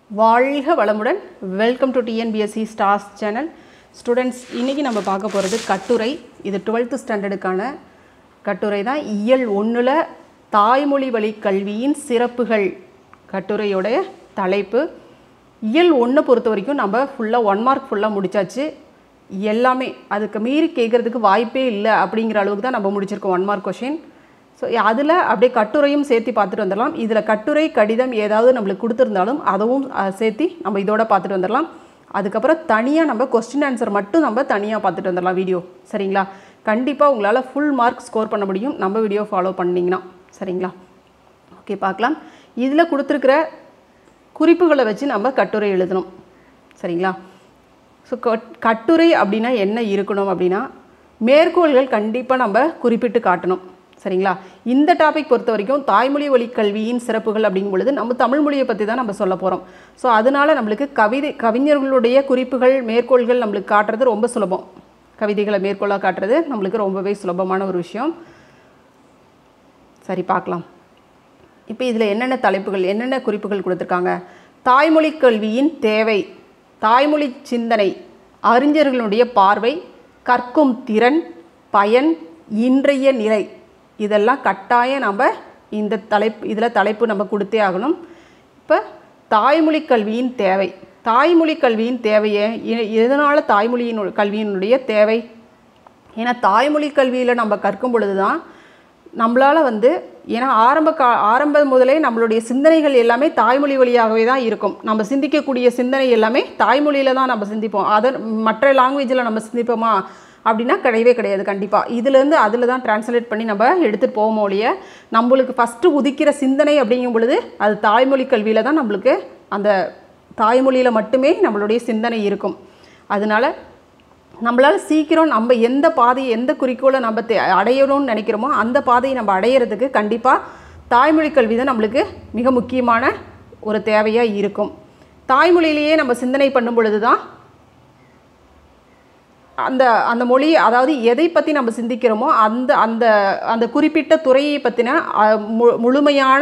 வாழ்க வளமுடன் welcome to TNPSC stars channel students இன்றைக்கி நம்ம பார்க்க போகிறது கட்டுரை இது டுவெல்த்து ஸ்டாண்டர்டுக்கான கட்டுரை தான் இயல் ஒன்றில் தாய்மொழி வழி கல்வியின் சிறப்புகள் கட்டுரையோடைய தலைப்பு இயல் ஒன்றை பொறுத்த வரைக்கும் நம்ம ஃபுல்லாக ஒன் மார்க் ஃபுல்லாக முடிச்சாச்சு எல்லாமே அதுக்கு மீறி கேட்குறதுக்கு வாய்ப்பே இல்லை அப்படிங்கிற அளவுக்கு தான் நம்ம முடிச்சிருக்கோம் ஒன் மார்க் கொஷின் ஸோ அதில் அப்படியே கட்டுரையும் சேர்த்து பார்த்துட்டு வந்துடலாம் இதில் கட்டுரை கடிதம் ஏதாவது நம்மளுக்கு கொடுத்துருந்தாலும் அதுவும் அஹ், சேர்த்து நம்ம இதோட பார்த்துட்டு வந்துடலாம் அதுக்கப்புறம் தனியாக நம்ம கொஸ்டின் ஆன்சர் மட்டும் நம்ம தனியாக பார்த்துட்டு வந்துடலாம் வீடியோ சரிங்களா கண்டிப்பாக உங்களால் ஃபுல் மார்க் ஸ்கோர் பண்ண முடியும் நம்ம வீடியோ ஃபாலோ பண்ணிங்கன்னா சரிங்களா ஓகே பார்க்கலாம் இதில் கொடுத்துருக்கிற குறிப்புகளை வச்சு நம்ம கட்டுரை எழுதணும் சரிங்களா ஸோ கட்டுரை அப்படின்னா என்ன இருக்கணும் அப்படின்னா மேற்கோள்கள் கண்டிப்பாக நம்ம குறிப்பிட்டு காட்டணும் சரிங்களா இந்த டாபிக் பொறுத்த வரைக்கும் தாய்மொழி வழி கல்வியின் சிறப்புகள் அப்படிங்கும் பொழுது நம்ம தமிழ் மொழியை பற்றி தான் நம்ம சொல்ல போகிறோம் ஸோ அதனால் நம்மளுக்கு கவிதை கவிஞர்களுடைய குறிப்புகள் மேற்கோள்கள் நம்மளுக்கு காட்டுறது ரொம்ப சுலபம் கவிதைகளை மேற்கோளாக காட்டுறது நம்மளுக்கு ரொம்பவே சுலபமான ஒரு விஷயம் சரி பார்க்கலாம் இப்போ இதில் என்னென்ன தலைப்புகள் என்னென்ன குறிப்புகள் கொடுத்துருக்காங்க தாய்மொழி கல்வியின் தேவை தாய்மொழி சிந்தனை அறிஞர்களுடைய பார்வை கற்கும் திறன் பயன் இன்றைய நிலை இதெல்லாம் கட்டாயம் நம்ம இந்த தலைப்பு இதில் தலைப்பு நம்ம கொடுத்தே ஆகணும் இப்போ தாய்மொழி கல்வியின் தேவை தாய்மொழி கல்வியின் தேவையை எ- எதனால் தாய்மொழியின் கல்வியினுடைய தேவை ஏன்னா தாய்மொழி கல்வியில் நம்ம கற்கும் பொழுது தான் நம்மளால் வந்து ஏன்னா ஆரம்ப கா ஆரம்பம் முதலே நம்மளுடைய சிந்தனைகள் எல்லாமே தாய்மொழி வழியாகவே தான் இருக்கும் நம்ம சிந்திக்கக்கூடிய சிந்தனை எல்லாமே தாய்மொழியில் தான் நம்ம சிந்திப்போம் அதர் மற்ற லாங்குவேஜில் நம்ம சிந்திப்போமா அப்படின்னா கிடையவே கிடையாது கண்டிப்பாக இதுலேருந்து அதில் தான் டிரான்ஸ்லேட் பண்ணி நம்ம எடுத்துகிட்டு போவோம் ஒழிய நம்மளுக்கு ஃபஸ்ட்டு உதிக்கிற சிந்தனை அப்படிங்கும் பொழுது அது தாய்மொழி கல்வியில் தான் நம்மளுக்கு அந்த தாய்மொழியில் மட்டுமே நம்மளுடைய சிந்தனை இருக்கும் அதனால நம்மளால் சீக்கிரம் நம்ம எந்த பாதையை எந்த குறிக்கோளை நம்ம தே- அடையணும்னு நினைக்கிறோமோ அந்த பாதையை நம்ம அடையிறதுக்கு கண்டிப்பாக தாய்மொழி கல்வி தான் நம்மளுக்கு மிக முக்கியமான ஒரு தேவையாக இருக்கும் தாய்மொழியிலேயே நம்ம சிந்தனை பண்ணும் பொழுது தான் அந்த அந்த மொழி அதாவது எதை பற்றி நம்ம சிந்திக்கிறோமோ அந்த அந்த அந்த குறிப்பிட்ட துறையை பற்றின அஹ், மு- முழுமையான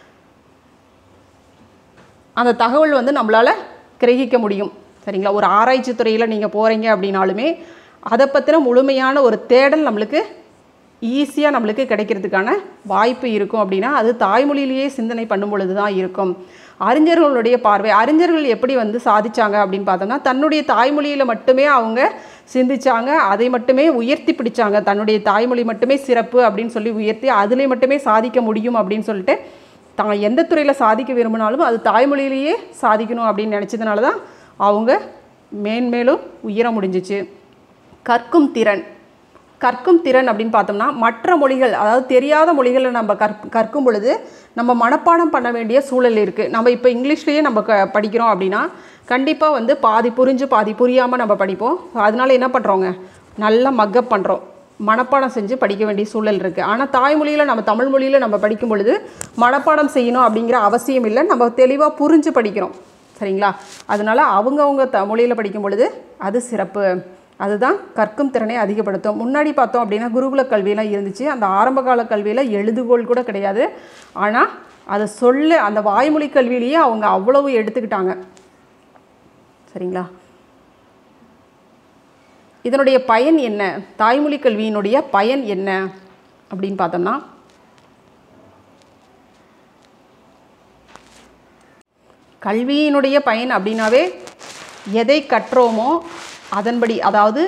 அந்த தகவல் வந்து நம்மளால் கிரகிக்க முடியும் சரிங்களா ஒரு ஆராய்ச்சி துறையில் நீங்கள் போகிறீங்க அப்படின்னாலுமே அதை பற்றின முழுமையான ஒரு தேடல் நம்மளுக்கு ஈஸியாக நம்மளுக்கு கிடைக்கிறதுக்கான வாய்ப்பு இருக்கும் அப்படின்னா அது தாய்மொழியிலேயே சிந்தனை பண்ணும் பொழுது தான் இருக்கும் அறிஞர்களுடைய பார்வை அறிஞர்கள் எப்படி வந்து சாதிச்சாங்க அப்படின்னு பார்த்தோம்னா தன்னுடைய தாய்மொழியில் மட்டுமே அவங்க சிந்திச்சாங்க அதை மட்டுமே உயர்த்தி பிடிச்சாங்க தன்னுடைய தாய்மொழி மட்டுமே சிறப்பு அப்படின்னு சொல்லி உயர்த்தி அதிலே மட்டுமே சாதிக்க முடியும் அப்படின்னு சொல்லிட்டு தான் எந்த துறையில் சாதிக்க விரும்பினாலும் அது தாய்மொழியிலேயே சாதிக்கணும் அப்படின்னு நினச்சதுனால தான் அவங்க மேன்மேலும் உயர முடிஞ்சிச்சு கற்கும் திறன் கற்கும் திறன் அப்படின்னு பார்த்தோம்னா மற்ற மொழிகள் அதாவது தெரியாத மொழிகளை நம்ம கற் கற்கும் பொழுது நம்ம மனப்பாடம் பண்ண வேண்டிய சூழல் இருக்குது நம்ம இப்போ இங்கிலீஷ்லேயே நம்ம க படிக்கிறோம் அப்படின்னா கண்டிப்பாக வந்து பாதி புரிஞ்சு பாதி புரியாமல் நம்ம படிப்போம் அதனால என்ன பண்ணுறோங்க நல்லா மக்கப் பண்ணுறோம் மனப்பாடம் செஞ்சு படிக்க வேண்டிய சூழல் இருக்குது ஆனால் தாய்மொழியில் நம்ம தமிழ் மொழியில் நம்ம படிக்கும் பொழுது மனப்பாடம் செய்யணும் அப்படிங்கிற அவசியம் இல்லை நம்ம தெளிவாக புரிஞ்சு படிக்கிறோம் சரிங்களா அதனால அவங்கவுங்க த மொழியில் படிக்கும் பொழுது அது சிறப்பு அதுதான் கற்கும் திறனை அதிகப்படுத்தும் முன்னாடி பார்த்தோம் அப்படின்னா குருகுல கல்வியெல்லாம் இருந்துச்சு அந்த ஆரம்ப கால கல்வியில் எழுதுகோல் கூட கிடையாது ஆனால் அதை சொல்ல அந்த வாய்மொழி கல்வியிலேயே அவங்க அவ்வளவு எடுத்துக்கிட்டாங்க சரிங்களா இதனுடைய பயன் என்ன தாய்மொழி கல்வியினுடைய பயன் என்ன அப்படின்னு பார்த்தோம்னா கல்வியினுடைய பயன் அப்படின்னாவே எதை கற்றோமோ அதன்படி அதாவது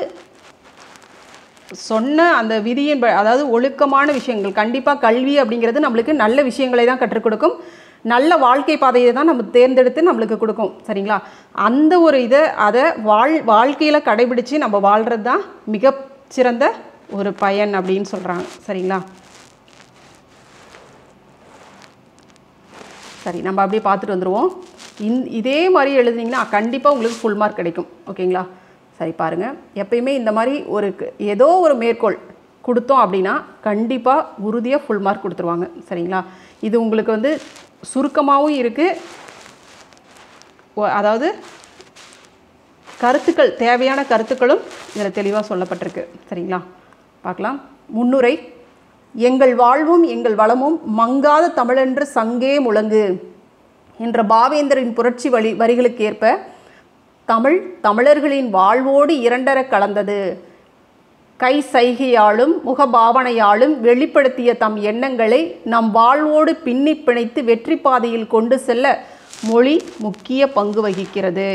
சொன்ன அந்த விதியின் ப- அதாவது ஒழுக்கமான விஷயங்கள் கண்டிப்பாக கல்வி அப்படிங்கிறது நம்மளுக்கு நல்ல விஷயங்களை தான் கற்றுக் கொடுக்கும் நல்ல வாழ்க்கை பாதையை தான் நம்ம தேர்ந்தெடுத்து நம்மளுக்கு கொடுக்கும் சரிங்களா அந்த ஒரு இதை அதை வாழ் வாழ்க்கையில் கடைபிடிச்சு நம்ம வாழ்கிறது தான் மிக சிறந்த ஒரு பயன் அப்படின்னு சொல்கிறாங்க சரிங்களா சரி நம்ம அப்படியே பார்த்துட்டு வந்துடுவோம் இந் இதே மாதிரி எழுதுனீங்கன்னா கண்டிப்பாக உங்களுக்கு ஃபுல் மார்க் கிடைக்கும் ஓகேங்களா சரி பாருங்கள் எப்பயுமே இந்த மாதிரி ஒரு க- ஏதோ ஒரு மேற்கோள் கொடுத்தோம் அப்படின்னா கண்டிப்பாக உறுதியாக ஃபுல் மார்க் கொடுத்துருவாங்க சரிங்களா இது உங்களுக்கு வந்து சுருக்கமாகவும் இருக்குது அதாவது கருத்துக்கள் தேவையான கருத்துக்களும் இதில் தெளிவாக சொல்லப்பட்டிருக்கு சரிங்களா பார்க்கலாம் முன்னுரை எங்கள் வாழ்வும் எங்கள் வளமும் மங்காத தமிழென்று சங்கே முழங்கு என்ற பாவேந்தரின் புரட்சி வழி வரிகளுக்கு ஏற்ப தமிழ் தமிழர்களின் வாழ்வோடு இரண்டர கலந்தது கை சைகையாலும் முகபாவனையாலும் வெளிப்படுத்திய தம் எண்ணங்களை நம் வாழ்வோடு பின்னி பிணைத்து வெற்றி பாதையில் கொண்டு செல்ல மொழி முக்கிய பங்கு வகிக்கிறது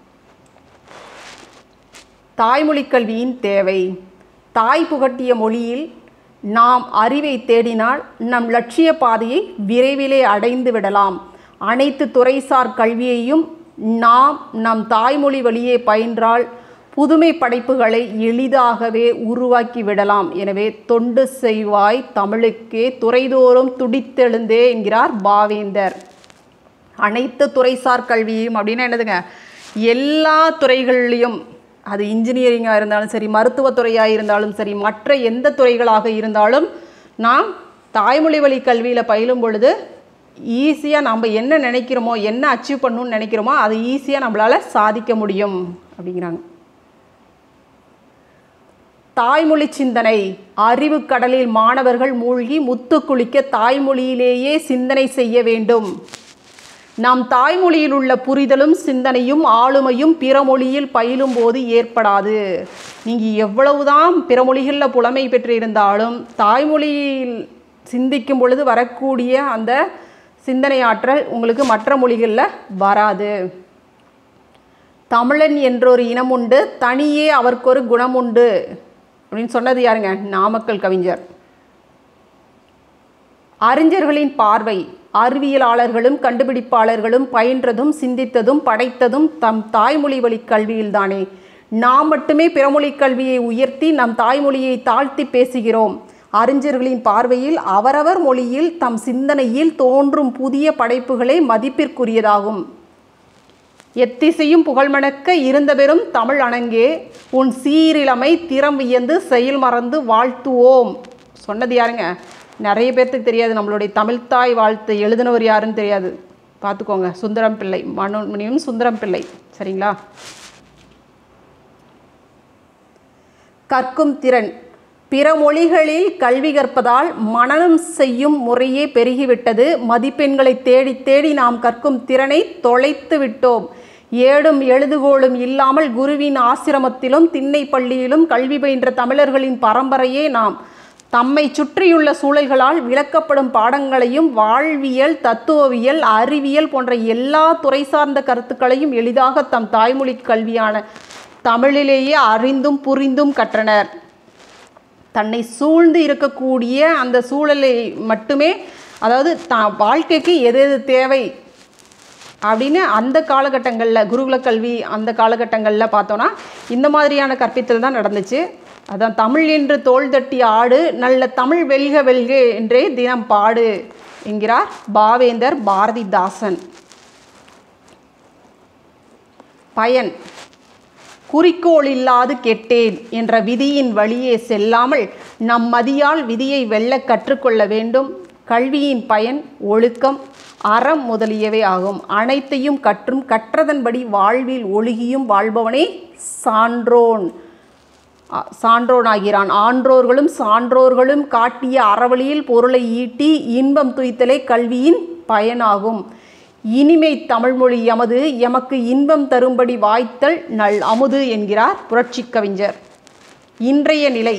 தாய்மொழி கல்வியின் தேவை தாய் புகட்டிய மொழியில் நாம் அறிவை தேடினால் நம் லட்சிய பாதையை விரைவிலே அடைந்து விடலாம் அனைத்து துறைசார் கல்வியையும் நாம் நம் தாய்மொழி வழியே பயின்றால் புதுமை படைப்புகளை எளிதாகவே உருவாக்கி விடலாம் எனவே தொண்டு செய்வாய் தமிழுக்கே துறைதோறும் துடித்தெழுந்தே என்கிறார் பாவேந்தர் அனைத்து துறைசார் கல்வியும் அப்படின்னா என்னதுங்க எல்லா துறைகள்லையும் அது இன்ஜினியரிங்காக இருந்தாலும் சரி மருத்துவத்துறையாக இருந்தாலும் சரி மற்ற எந்த துறைகளாக இருந்தாலும் நாம் தாய்மொழி வழி கல்வியில் பயிலும் பொழுது ஈஸியாக நம்ம என்ன நினைக்கிறோமோ என்ன அச்சீவ் பண்ணணும்னு நினைக்கிறோமோ அதை ஈஸியாக நம்மளால் சாதிக்க முடியும் அப்படிங்கிறாங்க தாய்மொழி சிந்தனை அறிவு கடலில் மாணவர்கள் மூழ்கி முத்து குளிக்க தாய்மொழியிலேயே சிந்தனை செய்ய வேண்டும் நம் தாய்மொழியில் உள்ள புரிதலும் சிந்தனையும் ஆளுமையும் பிற மொழியில் பயிலும் போது ஏற்படாது நீங்கள் எவ்வளவுதான் பிற மொழிகளில் புலமை பெற்றிருந்தாலும் தாய்மொழியில் சிந்திக்கும் பொழுது வரக்கூடிய அந்த சிந்தனை ஆற்றல் உங்களுக்கு மற்ற மொழிகளில் வராது தமிழன் என்றொரு இனம் உண்டு தனியே அவர்க்கொரு குணம் உண்டு அப்படின்னு சொன்னது யாருங்க நாமக்கல் கவிஞர் அறிஞர்களின் பார்வை அறிவியலாளர்களும் கண்டுபிடிப்பாளர்களும் பயின்றதும் சிந்தித்ததும் படைத்ததும் தம் தாய்மொழி வழி கல்வியில்தானே நாம் மட்டுமே பிறமொழி கல்வியை உயர்த்தி நம் தாய்மொழியை தாழ்த்தி பேசுகிறோம் அறிஞர்களின் பார்வையில் அவரவர் மொழியில் தம் சிந்தனையில் தோன்றும் புதிய படைப்புகளே மதிப்பிற்குரியதாகும் எத்திசையும் புகழ்மணக்க இருந்த பெரும் தமிழ் அணங்கே உன் சீரிழமை திறம் வியந்து செயல் மறந்து வாழ்த்துவோம் சொன்னது யாருங்க நிறைய பேர்த்துக்கு தெரியாது நம்மளுடைய தமிழ்த்தாய் வாழ்த்து எழுதினவர் யாருன்னு தெரியாது பார்த்துக்கோங்க சுந்தரம் பிள்ளை மனோன்மணியும் சுந்தரம் பிள்ளை சரிங்களா கற்கும் திறன் பிற மொழிகளில் கல்வி கற்பதால் மனனம் செய்யும் முறையே பெருகிவிட்டது மதிப்பெண்களை தேடி தேடி நாம் கற்கும் திறனை தொலைத்து விட்டோம் ஏடும் எழுதுகோளும் இல்லாமல் குருவின் ஆசிரமத்திலும் திண்ணை பள்ளியிலும் கல்வி பயின்ற தமிழர்களின் பரம்பரையே நாம் தம்மை சுற்றியுள்ள சூழல்களால் விளக்கப்படும் பாடங்களையும் வாழ்வியல் தத்துவவியல் அறிவியல் போன்ற எல்லா துறை சார்ந்த கருத்துக்களையும் எளிதாக தம் தாய்மொழி கல்வியான தமிழிலேயே அறிந்தும் புரிந்தும் கற்றனர் தன்னை சூழ்ந்து இருக்கக்கூடிய அந்த சூழலை மட்டுமே அதாவது தா வாழ்க்கைக்கு எது எது தேவை அப்படின்னு அந்த காலகட்டங்களில் குருகுல கல்வி அந்த காலகட்டங்களில் பார்த்தோன்னா இந்த மாதிரியான கற்பித்தல் தான் நடந்துச்சு அதான் தமிழ் என்று தோள் தட்டி ஆடு நல்ல தமிழ் வெல்க வெல்க என்றே தினம் பாடு என்கிறார் பாவேந்தர் பாரதிதாசன் பயன் குறிக்கோள் இல்லாது கெட்டேன் என்ற விதியின் வழியே செல்லாமல் நம் மதியால் விதியை வெல்ல கற்றுக்கொள்ள வேண்டும் கல்வியின் பயன் ஒழுக்கம் அறம் முதலியவை ஆகும் அனைத்தையும் கற்றும் கற்றதன்படி வாழ்வில் ஒழுகியும் வாழ்பவனே சான்றோன் அ- சான்றோனாகிறான் ஆன்றோர்களும் சான்றோர்களும் காட்டிய அறவழியில் பொருளை ஈட்டி இன்பம் துய்த்தலே கல்வியின் பயனாகும் இனிமை தமிழ்மொழி எமது எமக்கு இன்பம் தரும்படி வாய்த்தல் நல் அமுது என்கிறார் புரட்சிக் கவிஞர் இன்றைய நிலை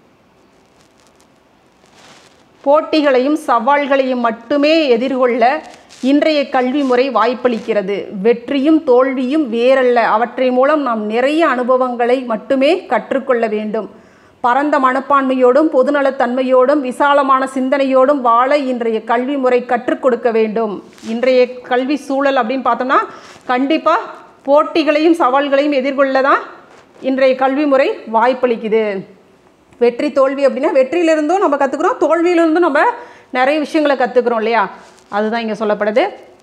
போட்டிகளையும் சவால்களையும் மட்டுமே எதிர்கொள்ள இன்றைய கல்வி முறை வாய்ப்பளிக்கிறது வெற்றியும் தோல்வியும் வேறல்ல அவற்றை மூலம் நாம் நிறைய அனுபவங்களை மட்டுமே கற்றுக்கொள்ள வேண்டும் பரந்த மனப்பான்மையோடும் பொதுநலத்தன்மையோடும் விசாலமான சிந்தனையோடும் வாழ இன்றைய கல்வி முறை கற்றுக் கொடுக்க வேண்டும் இன்றைய கல்வி சூழல் அப்படின்னு பார்த்தோம்னா கண்டிப்பாக போட்டிகளையும் சவால்களையும் எதிர்கொள்ள தான் இன்றைய கல்வி முறை வாய்ப்பளிக்குது வெற்றி தோல்வி அப்படின்னா வெற்றியிலிருந்தும் நம்ம கற்றுக்குறோம் தோல்வியிலிருந்தும் நம்ம நிறைய விஷயங்களை கற்றுக்குறோம் இல்லையா அதுதான் இங்கே சொல்லப்படுது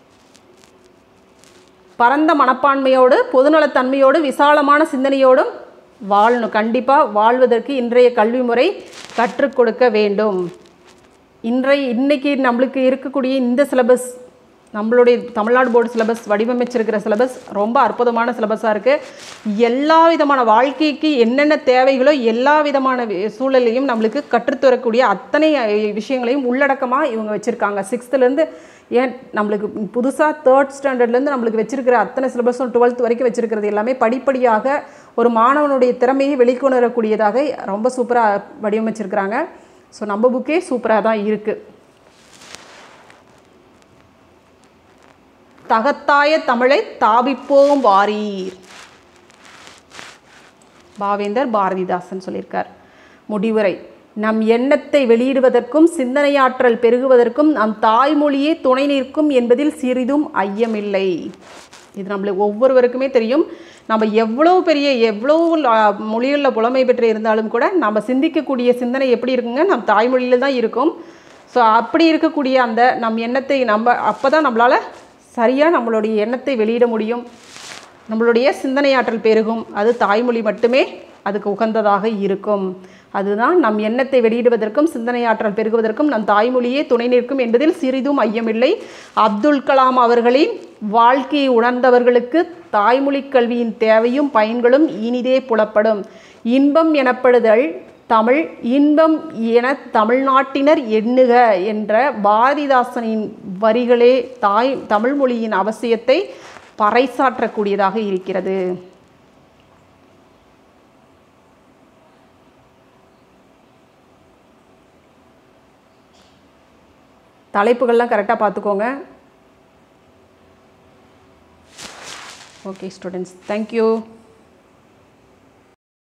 பரந்த மனப்பான்மையோடு பொதுநலத்தன்மையோடு விசாலமான சிந்தனையோடும் வாழணும் கண்டிப்பாக வாழ்வதற்கு இன்றைய கல்வி முறை கற்றுக் கொடுக்க வேண்டும் இன்றைய இன்னைக்கு நம்மளுக்கு இருக்கக்கூடிய இந்த சிலபஸ் நம்மளுடைய தமிழ்நாடு போர்டு சிலபஸ் வடிவமைச்சிருக்கிற சிலபஸ் ரொம்ப அற்புதமான சிலபஸாக இருக்குது எல்லா விதமான வாழ்க்கைக்கு என்னென்ன தேவைகளோ எல்லா விதமான வி- சூழலையும் நம்மளுக்கு கற்றுத்தரக்கூடிய அத்தனை அஹ், விஷயங்களையும் உள்ளடக்கமாக இவங்க வச்சுருக்காங்க சிக்ஸ்த்துலேருந்து ஏன் நம்மளுக்கு புதுசாக தேர்ட் ஸ்டாண்டர்ட்லேருந்து நம்மளுக்கு வச்சிருக்கிற அத்தனை சிலபஸும் டுவெல்த் வரைக்கும் வச்சிருக்கிறது எல்லாமே படிப்படியாக ஒரு மாணவனுடைய திறமையை வெளிக்கொணரக்கூடியதாக ரொம்ப சூப்பராக வடிவமைச்சிருக்கிறாங்க ஸோ நம்ம புக்கே சூப்பராக தான் இருக்குது தகத்தாய தமிழை தாபிப்போம் வாரீர் பாவேந்தர் பாரதிதாசன் சொல்லியிருக்கார் முடிவுரை நம் எண்ணத்தை வெளியிடுவதற்கும் சிந்தனையாற்றல் பெருகுவதற்கும் நம் தாய்மொழியே துணை நிற்கும் என்பதில் சிறிதும் ஐயமில்லை இது நம்மளுக்கு ஒவ்வொருவருக்குமே தெரியும் நம்ம எவ்வளோ பெரிய எவ்வளோ மொழிகளில் புலமை பெற்று இருந்தாலும் கூட நம்ம சிந்திக்கக்கூடிய சிந்தனை எப்படி இருக்குங்க நம் தாய்மொழியில் தான் இருக்கும் ஸோ அப்படி இருக்கக்கூடிய அந்த நம் எண்ணத்தை நம்ம அப்போ தான் நம்மளால் சரியாக நம்மளுடைய எண்ணத்தை வெளியிட முடியும் நம்மளுடைய சிந்தனையாற்றல் பெருகும் அது தாய்மொழி மட்டுமே அதுக்கு உகந்ததாக இருக்கும் அதுதான் நம் எண்ணத்தை வெளியிடுவதற்கும் சிந்தனையாற்றல் பெருகுவதற்கும் நம் தாய்மொழியே துணை நிற்கும் என்பதில் சிறிதும் ஐயமில்லை அப்துல் கலாம் அவர்களின் வாழ்க்கையை உணர்ந்தவர்களுக்கு தாய்மொழி கல்வியின் தேவையும் பயன்களும் இனிதே புலப்படும் இன்பம் எனப்படுதல் தமிழ் இன்பம் என தமிழ்நாட்டினர் எண்ணுக என்ற பாரதிதாசனின் வரிகளே தாய் தமிழ் மொழியின் அவசியத்தை பறைசாற்றக்கூடியதாக இருக்கிறது தலைப்புகள்லாம் கரெக்டாக பார்த்துக்கோங்க ஓகே ஸ்டூடெண்ட்ஸ் தேங்க்யூ